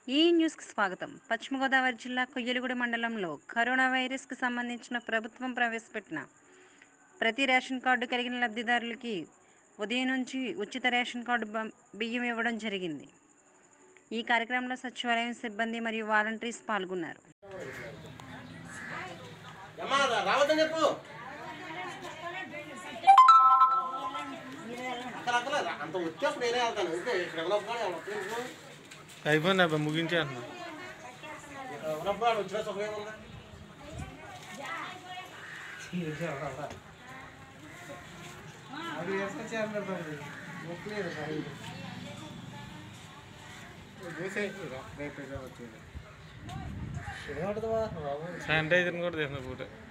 ఈ న్యూస్కి స్వాగతం పశ్చిమ గోదావరి జిల్లా కొయ్యలగూడ మండలంలో కరోనా వైరస్కి సంబంధించిన ప్రభుత్వం ప్రవేశపెట్టిన ప్రతి రేషన్ కార్డు కలిగిన లబ్ధిదారులకి ఉదయం నుంచి ఉచిత రేషన్ కార్డు బం- బియ్యం ఇవ్వడం జరిగింది ఈ కార్యక్రమంలో సచివాలయం సిబ్బంది మరియు వాలంటీర్స్ పాల్గొన్నారు అమ్మా రావద్దని చెప్పు అక్కడ అక్కడ అంత వచ్చేప్పుడు నేనే వెళ్తాను ఇంకా ఇక్కడ ఉన్నప్పుడు ఎవరు అయిపోయింది అబ్బా ముగించే అంటున్నా ఉన్నప్పుడు వచ్చిన సుఖం ఏముంది శానిటైజర్ కూడా తీసిన పూట